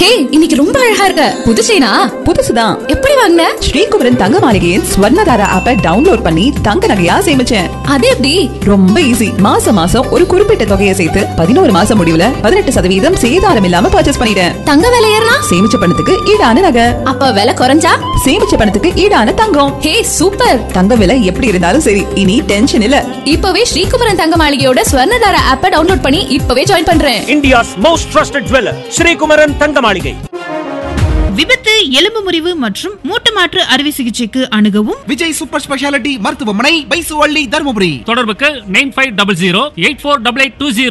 ஹே இன்னைக்கு ரொம்ப அழகா இருக்க புது செயினா புதுசுதான் எப்படி வாங்கின ஸ்ரீகுமரன் தங்க மாளிகையின் ஸ்வர்ணதாரா ஆப்பை டவுன்லோட் பண்ணி தங்க நகையா சேமிச்சேன் அது எப்படி ரொம்ப ஈஸி மாசம் மாசம் ஒரு குறிப்பிட்ட தொகையை சேர்த்து பதினோரு மாசம் முடிவுல பதினெட்டு சதவீதம் சேதாரம் இல்லாம பர்ச்சேஸ் பண்ணிட்டேன் தங்க விலை ஏறினா சேமிச்ச பணத்துக்கு ஈடான நகை அப்ப விலை குறைஞ்சா சேமிச்ச பணத்துக்கு ஈடான தங்கம் ஹே சூப்பர் தங்க விலை எப்படி இருந்தாலும் சரி இனி டென்ஷன் இல்ல இப்பவே ஸ்ரீகுமரன் தங்க மாளிகையோட ஸ்வர்ணதார ஆப்பை டவுன்லோட் பண்ணி இப்பவே ஜாயின் பண்றேன் India's most trusted jeweler, Sri Kumaran Tangamalige. விபத்து எலும்பு முறிவு மற்றும் மூட்டு மாற்று அறுவை சிகிச்சைக்கு அணுகவும் விஜய் சூப்பர் ஸ்பெஷாலிட்டி மருத்துவமனை பைசுவள்ளி தருமபுரி தொடர்புக்கு nine five double zero eight four double eight two zero